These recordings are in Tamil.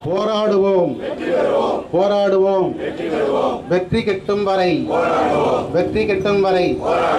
போராடுவோம் போராடுவோம் வெற்றி கிட்டும் வரை வெற்றி கிட்டும் வரை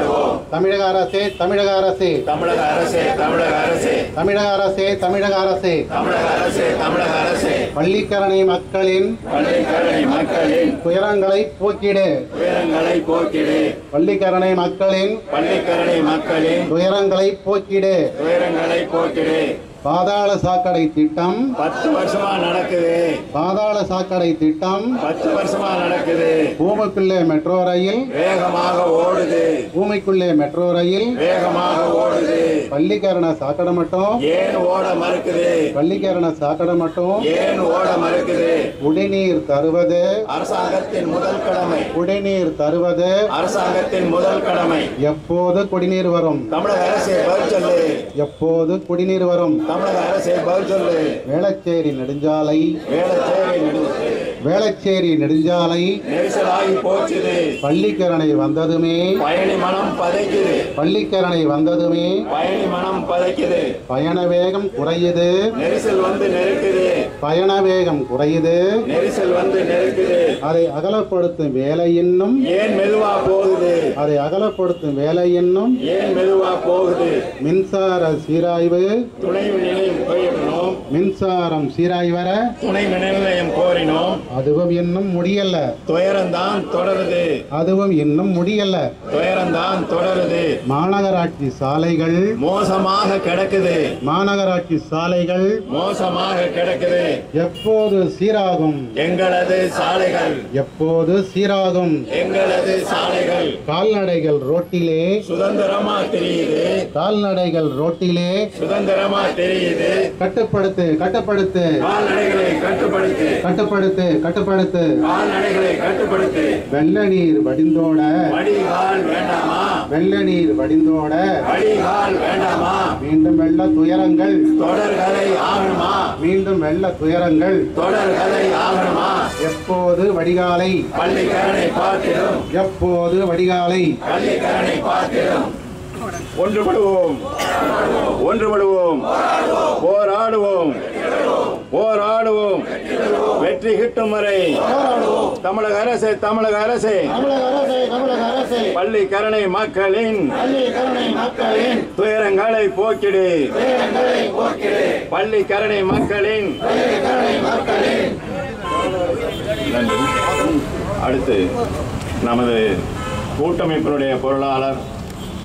தமிழக அரசே தமிழக அரசே தமிழக அரசே தமிழக அரசே தமிழக அரசே தமிழக அரசே தமிழக அரசே தமிழக அரசே பள்ளிக்கரணை மக்களின் பள்ளிக்கரணை மக்களின் துயரங்களை போக்கிடு துயரங்களை போக்கிடு பள்ளிக்கரணை மக்களின் பள்ளிக்கரணை மக்களின் துயரங்களை போக்கிடு துயரங்களை போக்கிடு பாதாள சாக்கடை திட்டம் பத்து வருஷமா நடக்குது பாதாள சாக்கடை திட்டம் பத்து வருஷமா நடக்குது பூமிக்குள்ளே மெட்ரோ ரயில் வேகமாக ஓடுது பூமிக்குள்ளே மெட்ரோ ரயில் வேகமாக ஓடுது பள்ளிக்கரண சாக்கடை மட்டும் ஏன் ஓட மறுக்குது பள்ளிக்கரண சாக்கடை மட்டும் ஏன் ஓட மறுக்குது குடிநீர் தருவது அரசாங்கத்தின் முதல் கடமை குடிநீர் தருவது அரசாங்கத்தின் முதல் கடமை எப்போது குடிநீர் வரும் தமிழக அரசே பதில் சொல்லு எப்போது குடிநீர் வரும் தமிழக அரசே பதில் சொல்லு வேளச்சேரி நெடுஞ்சாலை வேலை தேவை வேளச்சேரி நெடுஞ்சாலை நெரிசலாகி போச்சுது பள்ளிக்கரணை வந்ததுமே பயணி மனம் பதைக்குது பள்ளிக்கரணை வந்ததுமே பயணி மனம் பதைக்குது பயண வேகம் குறையுது நெரிசல் வந்து நெருக்குது பயண வேகம் குறையுது நெரிசல் வந்து நெருக்குது அதை அகலப்படுத்தும் வேலை இன்னும் ஏன் மெதுவா போகுது அதை அகலப்படுத்தும் வேலை இன்னும் ஏன் மெதுவா போகுது மின்சார சீராய்வு துணை நிலையம் கோரினோம் மின்சாரம் சீராய் வர துணை நிலையம் கோரினோம் அதுவும் இன்னும் முடியல துயரம்தான் தொடருது அதுவும் இன்னும் முடியல துயரம்தான் தொடருது மாநகராட்சி சாலைகள் மோசமாக கிடக்குது மாநகராட்சி சாலைகள் மோசமாக கிடக்குது எப்போது சீராகும் எங்களது சாலைகள் எப்போது சீராகும் எங்களது சாலைகள் கால்நடைகள் ரோட்டிலே சுதந்திரமா தெரியுது கால்நடைகள் ரோட்டிலே சுதந்திரமா தெரியுது கட்டுப்படுத்து கட்டுப்படுத்து கால்நடைகளை கட்டுப்படுத்து கட்டுப்படுத்து கட்டுப்படுத்து கால்நடைகளை கட்டுப்படுத்து வெள்ள நீர் வடிந்தோட வடிகால் வேண்டாமா வெள்ள நீர் வடிந்தோட வடிகால் வேண்டாமா மீண்டும் வெள்ள துயரங்கள் தொடர்கதை ஆகணுமா மீண்டும் வெள்ள துயரங்கள் தொடர்கதை ஆகணுமா எப்போது வடிகாலை பள்ளிக்கரணை பார்த்திடும் எப்போது வடிகாலை பள்ளிக்கரணை பார்த்திடும் ஒன்றுபடுவோம் ஒன்றுபடுவோம் போராடுவோம் போராடுவோம் வெற்றி கிட்டும் வரை தமிழக அரசு தமிழக அரசு பள்ளி கரணை மக்களின் துயரங்களை போக்கிடு பள்ளி கரணை மக்களின் நன்றி அடுத்து நமது கூட்டமைப்பினுடைய பொருளாளர்